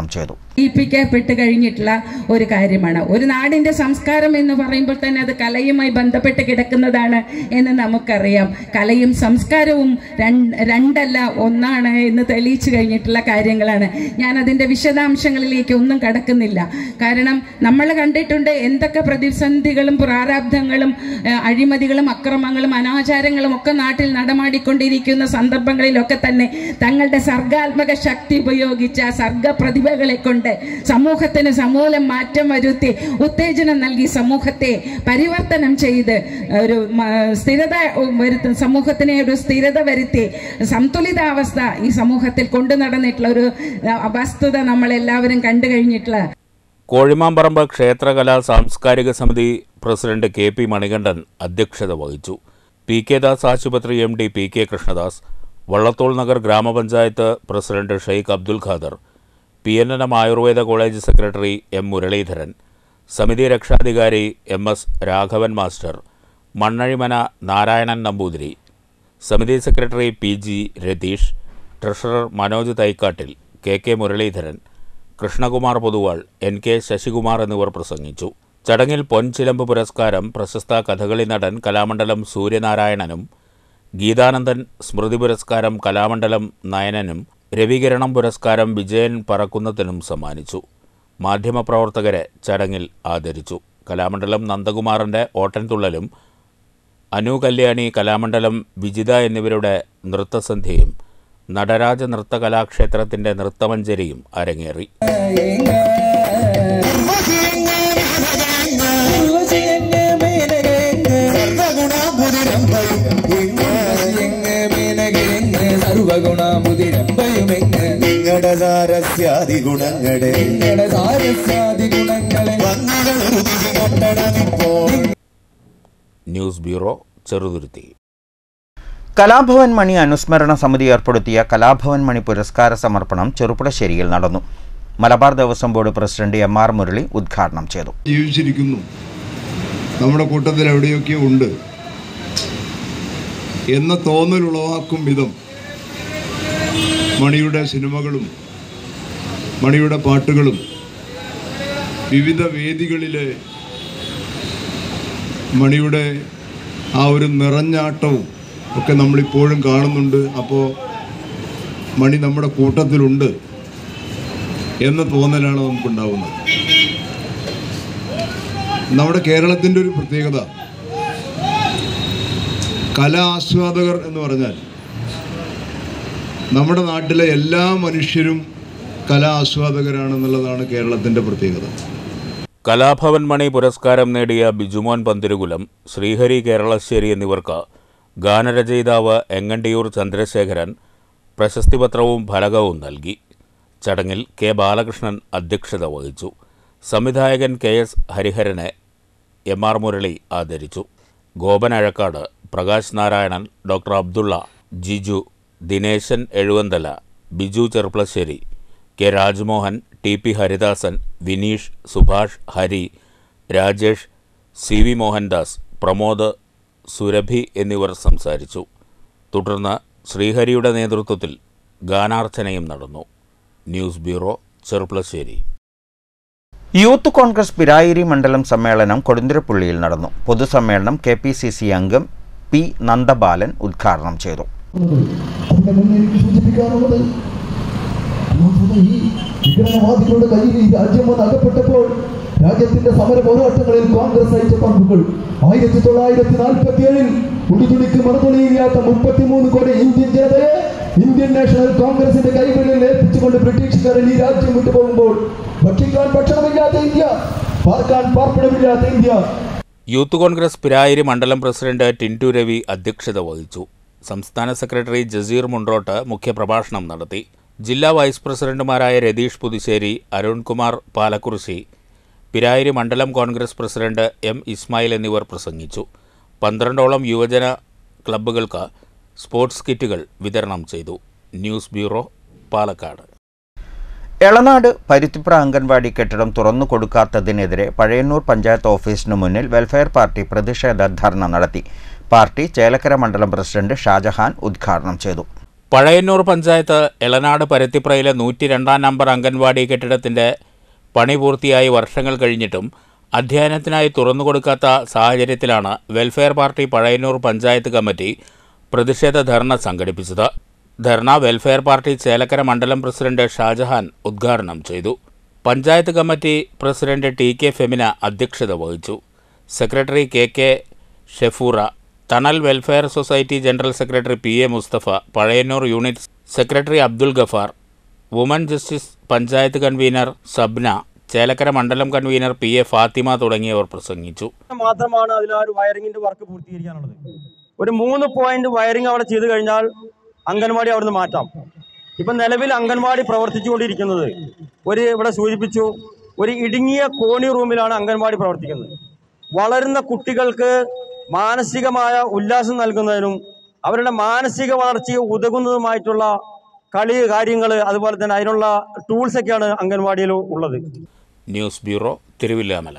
ഏൽപ്പിക്കപ്പെട്ട് കഴിഞ്ഞിട്ടുള്ള ഒരു കാര്യമാണ് ഒരു നാടിന്റെ സംസ്കാരം എന്ന് പറയുമ്പോൾ തന്നെ അത് കലയുമായി ബന്ധപ്പെട്ട് കിടക്കുന്നതാണ് എന്ന് നമുക്കറിയാം കലയും സംസ്കാരവും രണ്ട് രണ്ടല്ല ഒന്നാണ് എന്ന് തെളിയിച്ചു കഴിഞ്ഞിട്ടുള്ള കാര്യങ്ങളാണ് ഞാൻ അതിന്റെ വിശദാംശങ്ങളിലേക്ക് ഒന്നും കടക്കുന്നില്ല കാരണം നമ്മൾ കണ്ടിട്ടുണ്ട് എന്തൊക്കെ പ്രതിസന്ധികളും പ്രാരാബ്ധങ്ങളും ഏഹ്, അഴിമതികളും അക്രമങ്ങളും അനാചാരങ്ങളും ഒക്കെ നാട്ടിൽ നടമാടിക്കൊണ്ടിരിക്കുന്ന സന്ദർഭങ്ങളിലൊക്കെ തന്നെ തങ്ങളുടെ സർഗാത്മക ശക്തി ഉപയോഗിച്ച സർഗ പ്രതിഭകളെ കൊണ്ട് സമൂഹത്തിന് സമൂലം മാറ്റം വരുത്തി ഉത്തേജനം നൽകി സമൂഹത്തെ പരിവർത്തനം ചെയ്ത് ഒരു മ- സ്ഥിരത വരുത്തും സമൂഹത്തിനെ ഒരു സ്ഥിരത വരുത്തി സന്തുലിതാവസ്ഥ ഈ സമൂഹത്തിൽ കൊണ്ടു നടന്നിട്ടുള്ള ഒരു അഹ്, വസ്തുത നമ്മൾ എല്ലാവരും കണ്ടു കഴിഞ്ഞിട്ടുള്ള കോഴിമാമ്പറമ്പ് ക്ഷേത്രകലാ സാംസ്കാരിക സമിതി പ്രസിഡന്റ് കെ പി മണികണ്ഠൻ അധ്യക്ഷത വഹിച്ചു പി കെ ദാസ് ആശുപത്രി M D P K Krishnadas Vallathol Nagar ഗ്രാമപഞ്ചായത്ത് president Sheikh Abdul Khader P N N M Ayurveda college secretary M Muraleedharan സമിതി രക്ഷാധികാരി M S Raghavan master Mannazhimana Narayanan Namboothiri സമിതി secretary P G Ratheesh treasurer Manoj Thaikkattil K K Muraleedharan Krishnakumar Pothuval N K Sasikumar എന്നിവർ പ്രസംഗിച്ചു ചടങ്ങിൽ പൊൻചിലമ്പ് പുരസ്കാരം പ്രശസ്ത കഥകളി നടൻ കലാമണ്ഡലം സൂര്യനാരായണനും ഗീതാനന്ദൻ സ്മൃതി പുരസ്കാരം കലാമണ്ഡലം നയനനും രവികിരണം പുരസ്കാരം വിജയൻ പറക്കുന്നതിനും സമ്മാനിച്ചു മാധ്യമപ്രവർത്തകരെ ചടങ്ങിൽ ആദരിച്ചു കലാമണ്ഡലം നന്ദകുമാറിന്റെ ഓട്ടൻതുള്ളലും അനു കല്യാണി കലാമണ്ഡലം വിജിത എന്നിവരുടെ നൃത്തസന്ധ്യയും നടരാജ നൃത്തകലാക്ഷേത്രത്തിന്റെ നൃത്തമഞ്ജരിയും അരങ്ങേറി നിങ്ങളുടെ സാരസ്യാദി ഗുണങ്ങളെ നിങ്ങളുടെ സാരസ്യാദി ഗുണങ്ങളെ കട്ടണമിപ്പോൾ ന്യൂസ് ബ്യൂറോ ചെറുതുരുത്തി കലാഭവൻ മണി അനുസ്മരണ സമിതി ഏർപ്പെടുത്തിയ കലാഭവൻ മണി പുരസ്കാര സമർപ്പണം ചെറുപ്പുളശ്ശേരിയിൽ നടന്നു Malabar Devaswom board president M R Murali ഉദ്ഘാടനം ചെയ്തു ജീവിച്ചിരിക്കുന്നു നമ്മുടെ കൂട്ടത്തിൽ എവിടെയൊക്കെ ഉണ്ട് എന്ന തോന്നൽ ഉളവാക്കും വിധം മണിയുടെ സിനിമകളും മണിയുടെ പാട്ടുകളും വിവിധ വേദികളിലെ മണിയുടെ ആ ഒരു നിറഞ്ഞാട്ടവും ഒക്കെ നമ്മളിപ്പോഴും കാണുന്നുണ്ട് അപ്പോൾ മണി നമ്മുടെ കൂട്ടത്തിലുണ്ട് എന്ന തോന്നലാണ് നമുക്കുണ്ടാവുന്നത് നമ്മുടെ കേരളത്തിൻ്റെ ഒരു പ്രത്യേകത കലാ ആസ്വാദകർ എന്ന് പറഞ്ഞാൽ നമ്മുടെ നാട്ടിലെ എല്ലാ മനുഷ്യരും കലാ ആസ്വാദകരാണെന്നുള്ളതാണ് കേരളത്തിൻ്റെ പ്രത്യേകത കലാഭവൻ മണി പുരസ്കാരം നേടിയ ബിജുമോൻ പന്തിരുകുലം ശ്രീഹരി കേരളശ്ശേരി എന്നിവർക്ക് ഗാനരചയിതാവ് എങ്ങണ്ടിയൂർ ചന്ദ്രശേഖരൻ പ്രശസ്തിപത്രവും ഫലകവും നൽകി ചടങ്ങിൽ കെ ബാലകൃഷ്ണൻ അധ്യക്ഷത വഹിച്ചു സംവിധായകൻ കെ എസ് ഹരിഹരനെ എം ആർ മുരളി ആദരിച്ചു Gopan Azhakkad Prakash Narayanan doctor Abdulla Jiju Dineshan Ezhuvanthala Biju Cherpulassery K Rajmohan T P Haridasan Vineesh Subhash Hari Rajesh C V Mohandas Pramod Surabhi എന്നിവർ സംസാരിച്ചു തുടർന്ന് ശ്രീഹരിയുടെ നേതൃത്വത്തിൽ ഗാനാർച്ചനയും നടന്നു news bureau Cherpulassery youth Congress Pirayiri മണ്ഡലം സമ്മേളനം കൊടുന്തുരപ്പള്ളിയിൽ നടന്നു പൊതുസമ്മേളനം കെ പി സി സി അംഗം പി നന്ദബാലൻ ഉദ്ഘാടനം ചെയ്തു അതിന്റെ മുന്നിൽ എനിക്ക് സൂചിപ്പിക്കാനുള്ളത് ഒന്നാമത് ഈ വിഗ്രഹവാദികളുടെ കയ്യിൽ ഈ രാജ്യം വന്ന് അകപ്പെട്ടപ്പോൾ രാജ്യത്തിന്റെ സമര പോരാട്ടങ്ങളിൽ കോൺഗ്രസ് അയച്ച പങ്കുകൾ ആയിരത്തി തൊള്ളായിരത്തി നാൽപ്പത്തി ഏഴിൽ ഉടുതുണിക്ക് മറുതുണിയില്ലാത്ത മുപ്പത്തിമൂന്ന് കോടി ഇന്ത്യൻ ജനതയെ ഇന്ത്യൻ നാഷണൽ കോൺഗ്രസിന്റെ കൈകളിൽ ഏൽപ്പിച്ചുകൊണ്ട് ബ്രിട്ടീഷുകാരൻ ഈ രാജ്യം വിട്ടുപോകുമ്പോൾ ഭക്ഷിക്കാൻ ഭക്ഷണമില്ലാത്ത ഇന്ത്യ പാർക്കാൻ പാർപ്പിടമില്ലാത്ത ഇന്ത്യ യൂത്ത് കോൺഗ്രസ് പിരായിരി മണ്ഡലം പ്രസിഡന്റ് ടിൻറ്റു രവി അധ്യക്ഷത വഹിച്ചു സംസ്ഥാന സെക്രട്ടറി ജസീർ മുണ്ട്രോട്ട് മുഖ്യപ്രഭാഷണം നടത്തി ജില്ലാ വൈസ് പ്രസിഡന്റുമാരായ രതീഷ് പുതുശ്ശേരി അരുൺകുമാർ പാലക്കുറിശി പിരായിരി മണ്ഡലം കോൺഗ്രസ് പ്രസിഡന്റ് എം ഇസ്മായിൽ എന്നിവർ പ്രസംഗിച്ചു പന്ത്രണ്ടോളം യുവജന ക്ലബ്ബുകൾക്ക് സ്പോർട്സ് കിറ്റുകൾ വിതരണം ചെയ്തു ന്യൂസ് ബ്യൂറോ പാലക്കാട് എളനാട് പരുത്തിപ്ര അംഗൻവാടി കെട്ടിടം തുറന്നു കൊടുക്കാത്തതിനെതിരെ പഴയന്നൂർ പഞ്ചായത്ത് ഓഫീസിനു മുന്നിൽ വെൽഫെയർ പാർട്ടി പ്രതിഷേധ ധർണ നടത്തി പാർട്ടി ചേലക്കര മണ്ഡലം പ്രസിഡന്റ് ഷാജഹാൻ ഉദ്ഘാടനം ചെയ്തു പഴയന്നൂർ പഞ്ചായത്ത് എളനാട് പരുത്തിപ്രയിലെ നൂറ്റി രണ്ടാം നമ്പർ അംഗൻവാടി കെട്ടിടത്തിന്റെ പണി പൂർത്തിയായി വർഷങ്ങൾ കഴിഞ്ഞിട്ടും അധ്യയനത്തിനായി തുറന്നുകൊടുക്കാത്ത സാഹചര്യത്തിലാണ് welfare party Pazhayannur panchayat committee പ്രതിഷേധ ധർണ സംഘടിപ്പിച്ചത് ധർണ വെൽഫെയർ പാർട്ടി ചേലക്കര മണ്ഡലം പ്രസിഡന്റ് ഷാജഹാൻ ഉദ്ഘാടനം ചെയ്തു panchayat committee president T K Femina അധ്യക്ഷത വഹിച്ചു secretary K K Shefoora Thanal welfare society general secretary P A Musthafa Pazhayannur unit secretary Abdul Gafar woman justice panchayat convener Sabna Chelakkara മണ്ഡലം കൺവീനർ പി എ ഫാത്തിമ തുടങ്ങിയവർ പ്രസംഗിച്ചു മാത്രമാണ് അതിൽ ആ ഒരു വയറിങ്ങിന്റെ വർക്ക് പൂർത്തീകരിക്കാനുള്ളത് ഒരു മൂന്ന് പോയിന്റ് വയറിംഗ് അവിടെ ചെയ്തു കഴിഞ്ഞാൽ അംഗൻവാടി അവിടുന്ന് മാറ്റാം ഇപ്പം നിലവിൽ അംഗൻവാടി പ്രവർത്തിച്ചുകൊണ്ടിരിക്കുന്നത് ഒരു ഇവിടെ സൂചിപ്പിച്ചു ഒരു ഇടുങ്ങിയ കോണി റൂമിലാണ് അംഗൻവാടി പ്രവർത്തിക്കുന്നത് വളരുന്ന കുട്ടികൾക്ക് മാനസികമായ ഉല്ലാസം നൽകുന്നതിനും അവരുടെ മാനസിക വളർച്ചയെ ഉതകുന്നതുമായിട്ടുള്ള കളി കാര്യങ്ങൾ അതുപോലെ തന്നെ അതിനുള്ള ടൂൾസ് ഒക്കെയാണ് അംഗൻവാടിയിൽ ഉള്ളത് news bureau Thiruvilwamala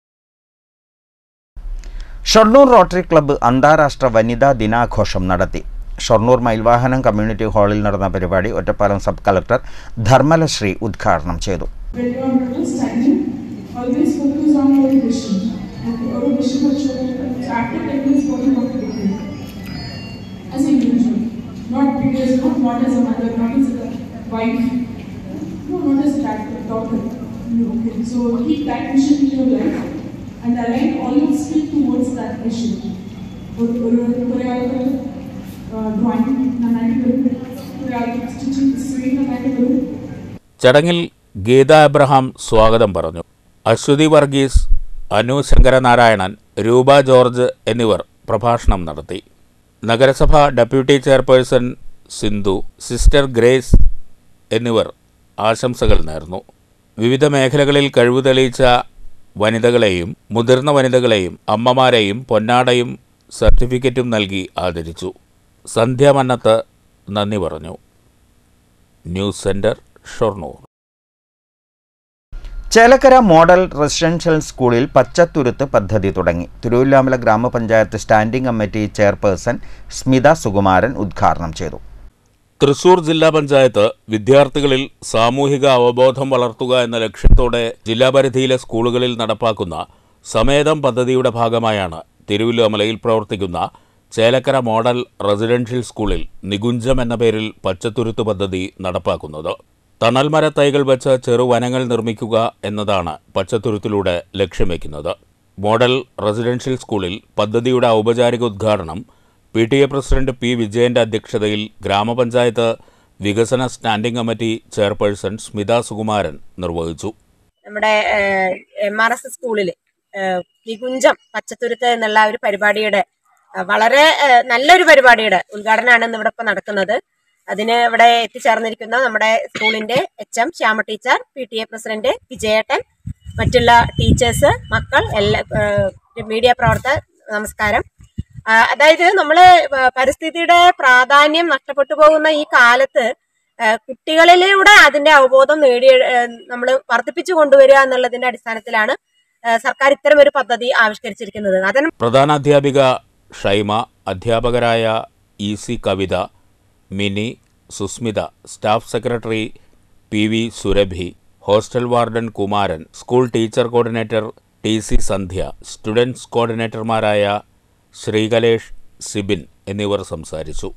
Shoranur rotary club അന്താരാഷ്ട്ര വനിതാ ദിനാഘോഷം നടത്തി ഷൊർണൂർ മയിൽവാഹനം കമ്മ്യൂണിറ്റി ഹാളിൽ നടന്ന പരിപാടി ഒറ്റപ്പാലം സബ് കളക്ടർ ധർമ്മലശ്രീ ഉദ്ഘാടനം ചെയ്തു When you are understanding, always focus on your vision. And your vision will show active techniques what you want to do. As an individual. Not because, not, not as a mother, not as a wife. No, not as a dad, daughter. No, okay. So keep that vision in your life and align all your skill towards that vision. ഒരു ഒരു ഒരാൾക്ക് drawing നന്നായിട്ട് വരും ഒരാൾക്ക് stitching സ്ത്രീ നന്നായിട്ട് വരും ചടങ്ങിൽ ഗീത എബ്രഹാം സ്വാഗതം പറഞ്ഞു അശ്വതി വർഗീസ് അനു ശങ്കരനാരായണൻ രൂപ ജോർജ് എന്നിവർ പ്രഭാഷണം നടത്തി നഗരസഭ deputy chairperson Sindhu sister Grace എന്നിവർ ആശംസകൾ നേർന്നു വിവിധ മേഖലകളിൽ കഴിവ് തെളിയിച്ച വനിതകളെയും മുതിർന്ന വനിതകളെയും അമ്മമാരെയും പൊന്നാടയും സർട്ടിഫിക്കറ്റും നൽകി ആദരിച്ചു സന്ധ്യ മന്നത്ത് നന്ദി പറഞ്ഞു news centre Shoranur Chelakkara model residential സ്കൂളിൽ പച്ചത്തുരുത്ത് പദ്ധതി തുടങ്ങി തിരുവല്ലാമല ഗ്രാമപഞ്ചായത്ത് standing committee chairperson Smitha Sukumaran ഉദ്ഘാടനം ചെയ്തു തൃശൂർ ജില്ലാ പഞ്ചായത്ത് വിദ്യാർത്ഥികളിൽ സാമൂഹിക അവബോധം വളർത്തുക എന്ന ലക്ഷ്യത്തോടെ ജില്ലാ പരിധിയിലെ സ്കൂളുകളിൽ നടപ്പാക്കുന്ന സമേതം പദ്ധതിയുടെ ഭാഗമായാണ് തിരുവല്ലോമലയിൽ പ്രവർത്തിക്കുന്ന ചേലക്കര മോഡൽ റെസിഡൻഷ്യൽ സ്കൂളിൽ നികുഞ്ചം എന്ന പേരിൽ പച്ചത്തുരുത്ത് പദ്ധതി നടപ്പാക്കുന്നത് തണൽമര തൈകൾ വെച്ച് ചെറുവനങ്ങൾ നിർമ്മിക്കുക എന്നതാണ് പച്ചത്തുരുത്തിലൂടെ ലക്ഷ്യം വയ്ക്കുന്നത് മോഡൽ റെസിഡൻഷ്യൽ സ്കൂളിൽ പദ്ധതിയുടെ ഔപചാരിക ഉദ്ഘാടനം P T A president P വിജയന്റെ അധ്യക്ഷതയിൽ ഗ്രാമപഞ്ചായത്ത് വികസന standing committee chairperson Smitha Sukumaran നിർവഹിച്ചു നമ്മുടെ എം ആർ എസ് സ്കൂളിൽ നികുഞ്ചം പച്ചത്തുരുത്ത് എന്നുള്ള ഒരു പരിപാടിയുടെ ആ, വളരെ ആ, നല്ലൊരു പരിപാടിയുടെ ഉദ്ഘാടനമാണ് ഇന്ന് ഇവിടെ ഇപ്പോൾ നടക്കുന്നത് അതിന് ഇവിടെ എത്തിച്ചേർന്നിരിക്കുന്ന നമ്മുടെ സ്കൂളിന്റെ H M Shyama teacher P T A president വിജയേട്ടൻ മറ്റുള്ള ടീച്ചേഴ്സ് മക്കൾ എല്ലാ ആ, മീഡിയ പ്രവർത്തകർ നമസ്കാരം ആ, അതായത് നമ്മള് പ- പരിസ്ഥിതിയുടെ പ്രാധാന്യം നഷ്ടപ്പെട്ടു പോകുന്ന ഈ കാലത്ത് ആ, കുട്ടികളിലൂടെ അതിന്റെ അവബോധം നേടി നമ്മൾ വർദ്ധിപ്പിച്ചു കൊണ്ടുവരിക എന്നുള്ളതിന്റെ അടിസ്ഥാനത്തിലാണ് ആ, സർക്കാർ ഇത്തരം ഒരു പദ്ധതി ആവിഷ്കരിച്ചിരിക്കുന്നത് അതിന് പ്രധാനാധ്യാപിക ഷൈമ അധ്യാപകരായ E C Kavitha Mini Susmitha staff secretary P V Surabhi hostel warden Kumaran school teacher coordinator T C Sandhya students കോർഡിനേറ്റർമാരായ ശ്രീകലേഷ് സിബിൻ എന്നിവർ സംസാരിച്ചു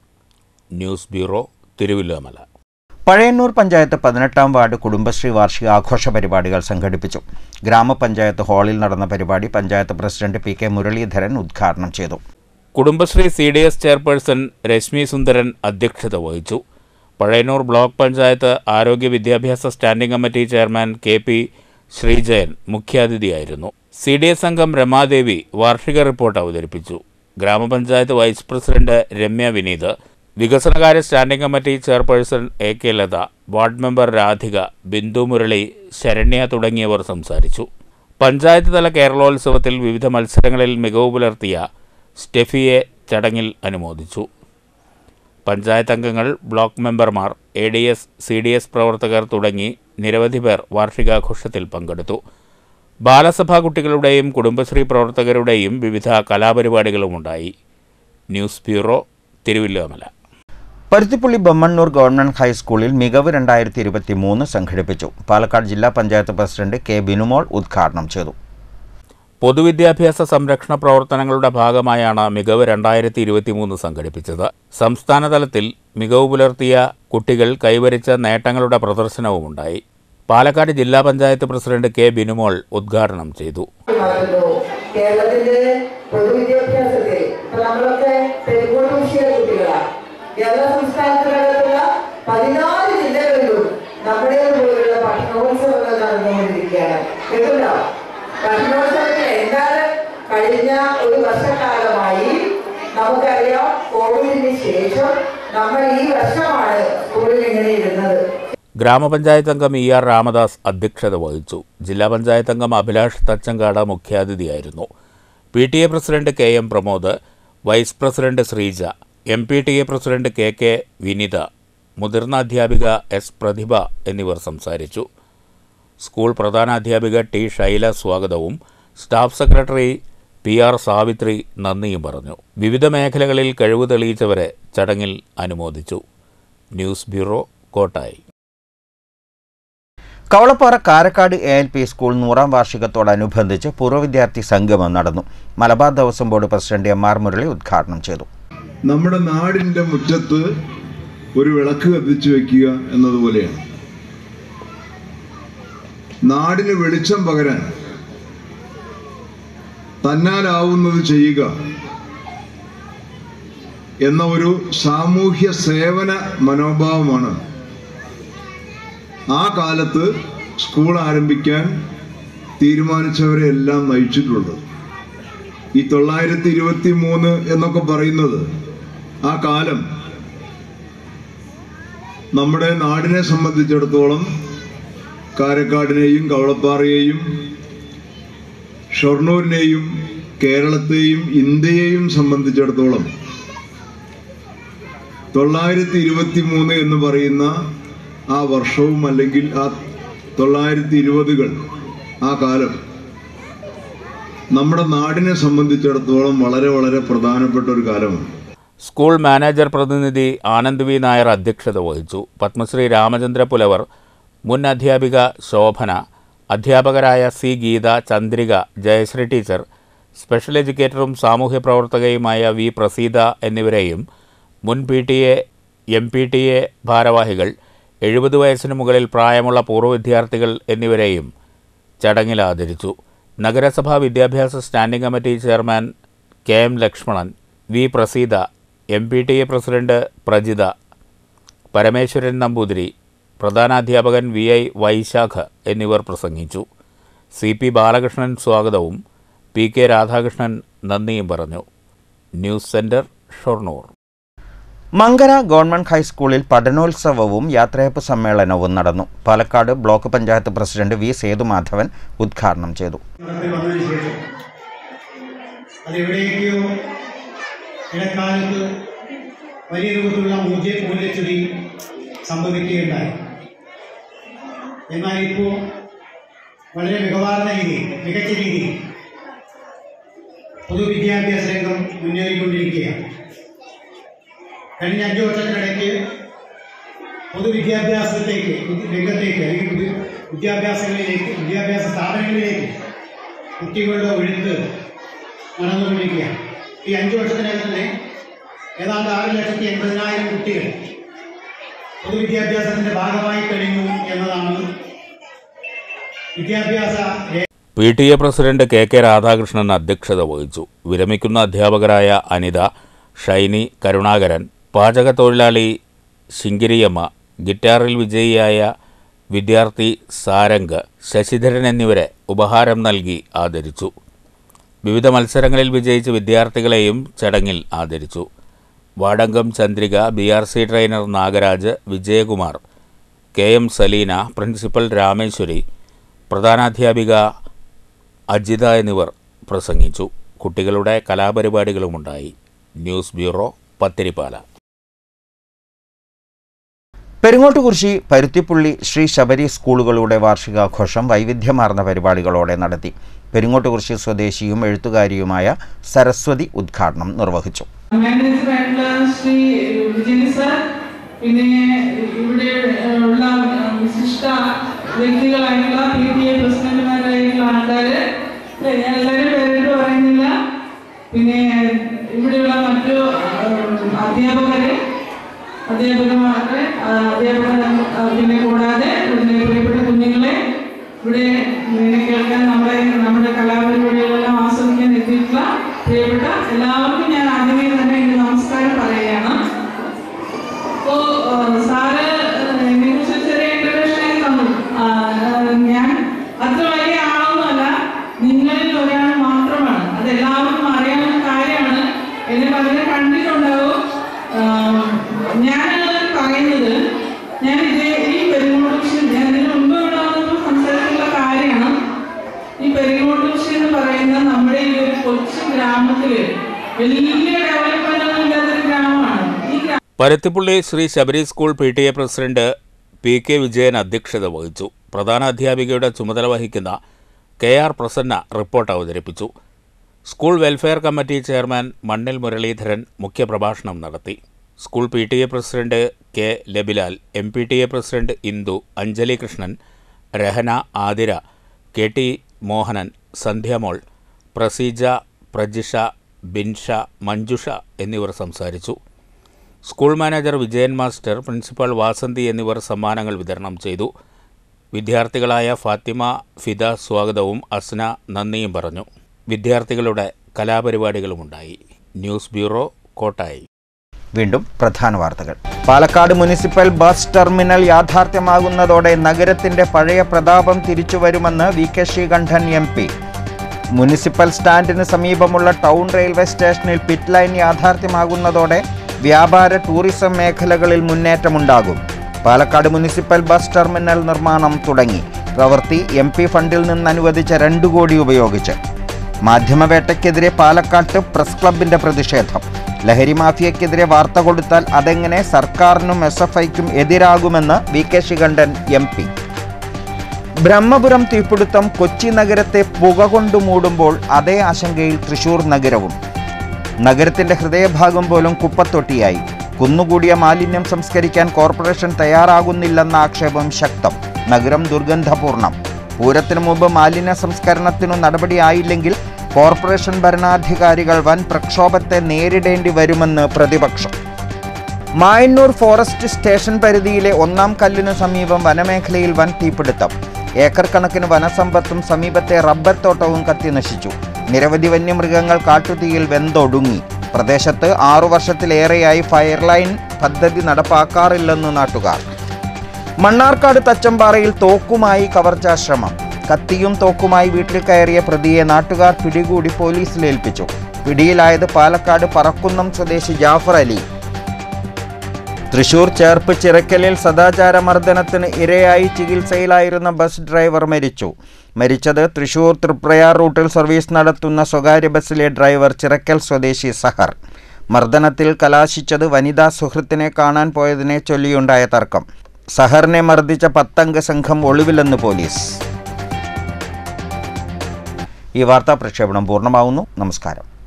ന്യൂസ് ബ്യൂറോ തിരുവല്ലോമല പഴയന്നൂർ പഞ്ചായത്ത് പതിനെട്ടാം വാർഡ് കുടുംബശ്രീ വാർഷിക ആഘോഷ പരിപാടികൾ സംഘടിപ്പിച്ചു ഗ്രാമപഞ്ചായത്ത് ഹാളിൽ നടന്ന പരിപാടി panchayat president P K Muraleedharan ഉദ്ഘാടനം ചെയ്തു Kudumbashree C D S chairperson Rashmi Sundaran അധ്യക്ഷത വഹിച്ചു പഴയന്നൂർ ബ്ലോക്ക് പഞ്ചായത്ത് ആരോഗ്യ വിദ്യാഭ്യാസ standing committee chairman K P Sreejayan മുഖ്യാതിഥിയായിരുന്നു സി ഡി എസ് അംഗം രമാദേവി വാർഷിക റിപ്പോർട്ട് അവതരിപ്പിച്ചു ഗ്രാമപഞ്ചായത്ത് വൈസ് പ്രസിഡന്റ് രമ്യ വിനീത് വികസനകാര്യ standing committee chairperson A K Latha ward member Radhika Bindu Murali Saranya തുടങ്ങിയവർ സംസാരിച്ചു പഞ്ചായത്ത് തല കേരളോത്സവത്തിൽ വിവിധ മത്സരങ്ങളിൽ മികവ് പുലർത്തിയ സ്റ്റെഫിയെ ചടങ്ങിൽ അനുമോദിച്ചു പഞ്ചായത്ത് അംഗങ്ങൾ ബ്ലോക്ക് മെമ്പർമാർ A D S C D S പ്രവർത്തകർ തുടങ്ങി നിരവധി പേർ വാർഷികാഘോഷത്തിൽ പങ്കെടുത്തു ബാലസഭാ കുട്ടികളുടെയും കുടുംബശ്രീ പ്രവർത്തകരുടെയും വിവിധ കലാപരിപാടികളുമുണ്ടായി news bureau Thiruvilwamala Paruthipally Bammannur government ഹൈസ്കൂളിൽ മികവ് രണ്ടായിരത്തി ഇരുപത്തി മൂന്ന് സംഘടിപ്പിച്ചു പാലക്കാട് ജില്ലാ പഞ്ചായത്ത് പ്രസിഡന്റ് കെ ബിനുമോൾ ഉദ്ഘാടനം ചെയ്തു പൊതുവിദ്യാഭ്യാസ സംരക്ഷണ പ്രവർത്തനങ്ങളുടെ ഭാഗമായാണ് മികവ് രണ്ടായിരത്തി ഇരുപത്തിമൂന്ന് സംഘടിപ്പിച്ചത് സംസ്ഥാനതലത്തിൽ മികവ് പുലർത്തിയ കുട്ടികൾ കൈവരിച്ച നേട്ടങ്ങളുടെ പ്രദർശനവുമുണ്ടായി പാലക്കാട് ജില്ലാ പഞ്ചായത്ത് പ്രസിഡന്റ് കെ ബിനുമോൾ ഉദ്ഘാടനം ചെയ്തു മാറ്റുന്നു കേരളത്തിന്റെ പൊതുവിദ്യാഭ്യാസത്തിൽ ഇപ്പൊ നമ്മളൊക്കെ പെരുങ്കോട് വിഷയ കുട്ടികളാണ് കേരള സംസ്ഥാനത്തിനകത്തുള്ള പതിനാല് ജില്ലകളിലും നമ്മുടെ പോലുള്ള പഠനോത്സവങ്ങൾ നടന്നുകൊണ്ടിരിക്കുകയാണ് കേട്ടല്ലോ പഠനോത്സവത്തിൽ എന്താണ് കഴിഞ്ഞ ഒരു വർഷക്കാലമായി നമുക്കറിയാം കോവിഡിന് ശേഷം നമ്മൾ ഈ വർഷമാണ് സ്കൂളിൽ ഇങ്ങനെ ഇരുന്നത് ഗ്രാമപഞ്ചായത്ത് അംഗം ഇ ആർ രാമദാസ് അധ്യക്ഷത വഹിച്ചു ജില്ലാ പഞ്ചായത്ത് അംഗം അഭിലാഷ് തച്ചങ്കാട് മുഖ്യാതിഥിയായിരുന്നു P T A president K M Pramod vice president Sreeja M P T A president K K Vinitha മുതിർന്ന അധ്യാപിക എസ് പ്രതിഭ എന്നിവർ സംസാരിച്ചു സ്കൂൾ പ്രധാനാധ്യാപിക ടി ഷൈല സ്വാഗതവും staff secretary P R Savithri നന്ദിയും പറഞ്ഞു വിവിധ മേഖലകളിൽ കഴിവ് തെളിയിച്ചവരെ ചടങ്ങിൽ അനുമോദിച്ചു news bureau Kottayi Kavalappara Karakkad A L P school നൂറാം വാർഷികത്തോടനുബന്ധിച്ച് പൂർവ്വ വിദ്യാർത്ഥി സംഗമം നടന്നു Malabar Devaswom board president M R Murali ഉദ്ഘാടനം ചെയ്തു നമ്മുടെ നാടിൻ്റെ മുറ്റത്ത് ഒരു വിളക്ക് കത്തിച്ചു വെക്കുക എന്നതുപോലെയാണ് നാടിന് വെളിച്ചം പകരാൻ തന്നാലാവുന്നത് ചെയ്യുക എന്ന ഒരു സാമൂഹ്യ സേവന മനോഭാവമാണ് ആ കാലത്ത് സ്കൂൾ ആരംഭിക്കാൻ തീരുമാനിച്ചവരെ എല്ലാം നയിച്ചിട്ടുള്ളത് ഈ തൊള്ളായിരത്തി ഇരുപത്തി മൂന്ന് എന്നൊക്കെ പറയുന്നത് ആ കാലം നമ്മുടെ നാടിനെ സംബന്ധിച്ചിടത്തോളം കാരക്കാടിനെയും കവളപ്പാറയെയും ഷൊർണൂരിനെയും കേരളത്തെയും ഇന്ത്യയെയും സംബന്ധിച്ചിടത്തോളം തൊള്ളായിരത്തി ഇരുപത്തി മൂന്ന് എന്ന് പറയുന്ന ആ വർഷവും അല്ലെങ്കിൽ ആ തൊള്ളായിരത്തി ഇരുപതുകൾ ആ കാലം നമ്മുടെ നാടിനെ സംബന്ധിച്ചിടത്തോളം വളരെ വളരെ പ്രധാനപ്പെട്ട ഒരു കാലമാണ് സ്കൂൾ മാനേജർ പ്രതിനിധി ആനന്ദ് വി നായർ അധ്യക്ഷത വഹിച്ചു പത്മശ്രീ രാമചന്ദ്ര പുലവർ മുൻ അധ്യാപിക ശോഭന അധ്യാപകരായ C Geetha Chandrika Jayasree teacher special എഡ്യൂക്കേറ്ററും സാമൂഹ്യ പ്രവർത്തകയുമായ വി പ്രസീത എന്നിവരെയും മുൻ P T A M P T A ഭാരവാഹികൾ എഴുപത് വയസ്സിന് മുകളിൽ പ്രായമുള്ള പൂർവ്വ വിദ്യാർത്ഥികൾ എന്നിവരെയും ചടങ്ങിൽ ആദരിച്ചു നഗരസഭാ വിദ്യാഭ്യാസ standing committee chairman K M Lakshmanan V Praseetha M P T A president Prajitha Parameswaran Namboothiri പ്രധാനാധ്യാപകൻ വി ഐ വൈശാഖ എന്നിവർ പ്രസംഗിച്ചു സി പി ബാലകൃഷ്ണൻ സ്വാഗതവും പി കെ രാധാകൃഷ്ണൻ നന്ദിയും പറഞ്ഞു news centre Shoranur Mankara government ഹൈസ്കൂളിൽ പഠനോത്സവവും യാത്രയപ്പ് സമ്മേളനവും നടന്നു Palakkad block panchayat president V Sethumadhavan ഉദ്ഘാടനം ചെയ്തു നടത്തി വന്നതിന് ശേഷം അതെവിടേക്കോ ഇടക്കാലത്ത് വലിയ രൂപത്തിലുള്ള മൂല്യ മൂല്യച്യുതി സംഭവിക്കുകയുണ്ടായി എന്നാൽ ഇപ്പോൾ വളരെ മികവാർന്ന രീതിയിൽ മികച്ച രീതിയിൽ പൊതുവിദ്യാഭ്യാസ രംഗം മുന്നേറിക്കൊണ്ടിരിക്കുകയാണ് കഴിഞ്ഞ അഞ്ചു വർഷത്തിനിടയ്ക്ക് പൊതുവിദ്യാഭ്യാസത്തേക്ക് രംഗത്തേക്ക് അല്ലെങ്കിൽ പൊതു- വിദ്യാഭ്യാസങ്ങളിലേക്ക് വിദ്യാഭ്യാസ സ്ഥാപനങ്ങളിലേക്ക് കുട്ടികളുടെ ഒഴുക്ക് നടന്നുകൊണ്ടിരിക്കുകയാണ് ഈ അഞ്ചു വർഷത്തിനകം തന്നെ ഏതാണ്ട് ആറ് ലക്ഷത്തി എൺപതിനായിരം കുട്ടികൾ പൊതുവിദ്യാഭ്യാസത്തിന്റെ ഭാഗമായി കഴിഞ്ഞു എന്നതാണ് വിദ്യാഭ്യാസ രേ- P T A president K K Radhakrishnan അധ്യക്ഷത വഹിച്ചു വിരമിക്കുന്ന അധ്യാപകരായ അനിത ഷൈനി കരുണാകരൻ പാചക തൊഴിലാളി ശിങ്കിരിയമ്മ ഗിറ്റാറിൽ വിജയിയായ വിദ്യാർത്ഥി സാരംഗ് ശശിധരൻ എന്നിവരെ ഉപഹാരം നൽകി ആദരിച്ചു വിവിധ മത്സരങ്ങളിൽ വിജയിച്ച വിദ്യാർത്ഥികളെയും ചടങ്ങിൽ ആദരിച്ചു Vadankam Chandrika B R C trainer Nagaraj Vijayakumar K M Saleena principal Rameswari പ്രധാനാധ്യാപിക അജിത എന്നിവർ പ്രസംഗിച്ചു കുട്ടികളുടെ കലാപരിപാടികളുമുണ്ടായി ന്യൂസ് ബ്യൂറോ പത്തിരിപ്പാല പെരുങ്ങോട്ടുകുറിശി പരുത്തിപ്പുള്ളി ശ്രീ ശബരി സ്കൂളുകളുടെ വാർഷികാഘോഷം വൈവിധ്യമാർന്ന പരിപാടികളോടെ നടത്തി പെരുങ്ങോട്ടുകുറിശി സ്വദേശിയും എഴുത്തുകാരിയുമായ സരസ്വതി ഉദ്ഘാടനം നിർവഹിച്ചു മാനേജറായിട്ടുള്ള ശ്രീ വിജയൻ സാർ പിന്നെ ഇവിടെ ഏഹ്, ഉള്ള ഏഹ്, വിശിഷ്ട വ്യക്തികളായിട്ടുള്ള പി ടി എ പ്രസിഡന്റുമാരായിട്ടുള്ള ആൾക്കാര് ഏഹ്, ഞാൻ എല്ലാവരും പേരിട്ട് പറയുന്നില്ല പിന്നെ ഇവിടെയുള്ള മറ്റു ഏഹ്, അധ്യാപകര് അധ്യാപകന്മാരെ ആ, അധ്യാപകർ ആ, പിന്നെ കൂടാതെ പിന്നെ പ്രിയപ്പെട്ട കുഞ്ഞുങ്ങളെ ഇവിടെ ഇങ്ങനെ കേൾക്കാൻ നമ്മുടെ നമ്മുടെ കലാപരിപാടികളെല്ലാം ആസ്വദിക്കാൻ എത്തിയിട്ടുള്ള പ്രിയപ്പെട്ട എല്ലാവർക്കും ഞാൻ ആദ്യമേ തന്നെ എൻ്റെ നമസ്കാരം പറയുകയാണ് അപ്പോ ആ, സാറ് എന്നെ കുറിച്ച് ചെറിയ ഇൻട്രഡക്ഷൻ തന്നു ആ, ഞാൻ അത്ര വലിയ ആളൊന്നുമല്ല നിങ്ങളിൽ ഒരാൾ മാത്രമാണ് അത് എല്ലാവർക്കും അറിയാവുന്ന കാര്യമാണ് എന്നെ പലരും കണ്ടിട്ടുണ്ടാവും ആ, ഞാൻ പറയുന്നത് ഞാൻ ഇതേ ഈ പെരുങ്ങോട് കൃഷി ഞാൻ ഇതിന് മുമ്പ് ഇവിടെ വന്നപ്പോൾ സംസാരിച്ചിട്ടുള്ള കാര്യമാണ് ഈ പെരുങ്ങോട് കൃഷി എന്ന് പറയുന്ന നമ്മുടെ ഈ ഒരു കൊച്ചു ഗ്രാമത്തില് വലിയ ഡെവലപ്മെന്റ് ഒന്നും ഇല്ലാത്തൊരു ഗ്രാമമാണ് ഈ ഗ്രാമ Paruthippully Sree Sabari school P T A president P K Vijayan അധ്യക്ഷത വഹിച്ചു പ്രധാന അധ്യാപികയുടെ ചുമതല വഹിക്കുന്ന കെ ആർ പ്രസന്ന റിപ്പോർട്ട് അവതരിപ്പിച്ചു school welfare committee chairman Mannil Muraleedharan മുഖ്യപ്രഭാഷണം നടത്തി school P T A president K Labilal M P T A president Indu Anjali Krishnan Rahana Athira K T Mohanan Sandhyamol Praseeja Prajisha Binsha Manjusha എന്നിവർ സംസാരിച്ചു school manager Vijayan master principal Vasanthi എന്നിവർ സമ്മാനങ്ങൾ വിതരണം ചെയ്തു വിദ്യാർത്ഥികളായ ഫാത്തിമ ഫിദ സ്വാഗതവും അസ്ന നന്ദിയും പറഞ്ഞു വിദ്യാർത്ഥികളുടെ കലാപരിപാടികളുമുണ്ടായി ന്യൂസ് ബ്യൂറോ കോട്ടായി വീണ്ടും പ്രധാന വാർത്തകൾ പാലക്കാട് മുനിസിപ്പൽ ബസ് ടെർമിനൽ യാഥാർത്ഥ്യമാകുന്നതോടെ നഗരത്തിന്റെ പഴയ പ്രതാപം തിരിച്ചുവരുമെന്ന് V K Sreekandan M P municipal സ്റ്റാൻഡിന് സമീപമുള്ള ടൗൺ റെയിൽവേ സ്റ്റേഷനിൽ പിറ്റ് ലൈൻ യാഥാർത്ഥ്യമാകുന്നതോടെ വ്യാപാര ടൂറിസം മേഖലകളിൽ മുന്നേറ്റമുണ്ടാകും പാലക്കാട് മുനിസിപ്പൽ ബസ് ടെർമിനൽ നിർമ്മാണം തുടങ്ങി പ്രവൃത്തി എം പി ഫണ്ടിൽ നിന്ന് അനുവദിച്ച രണ്ട് കോടി ഉപയോഗിച്ച് മാധ്യമവേട്ടയ്ക്കെതിരെ പാലക്കാട്ട് പ്രസ് ക്ലബിന്റെ പ്രതിഷേധം ലഹരി മാഫിയക്കെതിരെ വാർത്ത കൊടുത്താൽ അതെങ്ങനെ സർക്കാരിനും എസ് എഫ് ഐക്കും എതിരാകുമെന്ന് V K Shikhandan M P Brahmapuram തീപിടുത്തം കൊച്ചി നഗരത്തെ പുക കൊണ്ട് മൂടുമ്പോൾ അതേ ആശങ്കയിൽ തൃശൂർ നഗരവും നഗരത്തിന്റെ ഹൃദയഭാഗം പോലും കുപ്പത്തൊട്ടിയായി കുന്നുകൂടിയ മാലിന്യം സംസ്കരിക്കാൻ കോർപ്പറേഷൻ തയ്യാറാകുന്നില്ലെന്ന ആക്ഷേപം ശക്തം നഗരം ദുർഗന്ധപൂർണം പൂരത്തിനു മുമ്പ് മാലിന്യ സംസ്കരണത്തിനു നടപടിയായില്ലെങ്കിൽ കോർപ്പറേഷൻ ഭരണാധികാരികൾ വൻ പ്രക്ഷോഭത്തെ നേരിടേണ്ടി വരുമെന്ന് പ്രതിപക്ഷം മായന്നൂർ ഫോറസ്റ്റ് സ്റ്റേഷൻ പരിധിയിലെ ഒന്നാം കല്ലിനു സമീപം വനമേഖലയിൽ വൻ തീപിടുത്തം ഏക്കർ കണക്കിന് വനസമ്പത്തും സമീപത്തെ റബ്ബർ തോട്ടവും കത്തിനശിച്ചു നിരവധി വന്യമൃഗങ്ങൾ കാട്ടുതീയിൽ വെന്തൊടുങ്ങി പ്രദേശത്ത് ആറു വർഷത്തിലേറെയായി ഫയർലൈൻ പദ്ധതി നടപ്പാക്കാറില്ലെന്ന് നാട്ടുകാർ മണ്ണാർക്കാട് തച്ചമ്പാറയിൽ തോക്കുമായി കവർച്ചാശ്രമം കത്തിയും തോക്കുമായി വീട്ടിൽ കയറിയ പ്രതിയെ നാട്ടുകാർ പിടികൂടി പോലീസിൽ ഏൽപ്പിച്ചു പിടിയിലായത് പാലക്കാട് പറക്കുന്നം സ്വദേശി ജാഫർ അലി തൃശൂർ ചേർപ്പ് ചിറക്കലിൽ സദാചാര മർദ്ദനത്തിന് ഇരയായി ചികിത്സയിലായിരുന്ന ബസ് ഡ്രൈവർ മരിച്ചു മരിച്ചത് തൃശൂർ തൃപ്രയാർ റൂട്ടിൽ സർവീസ് നടത്തുന്ന സ്വകാര്യ ബസ്സിലെ ഡ്രൈവർ ചിറക്കൽ സ്വദേശി സഹർ മർദ്ദനത്തിൽ കലാശിച്ചത് വനിതാ സുഹൃത്തിനെ കാണാൻ പോയതിനെ ചൊല്ലിയുണ്ടായ തർക്കം സഹറിനെ മർദ്ദിച്ച പത്തംഗ സംഘം ഒളിവിലെന്ന് പോലീസ് ഈ വാർത്താ പ്രക്ഷേപണം പൂർണ്ണമാവുന്നു നമസ്കാരം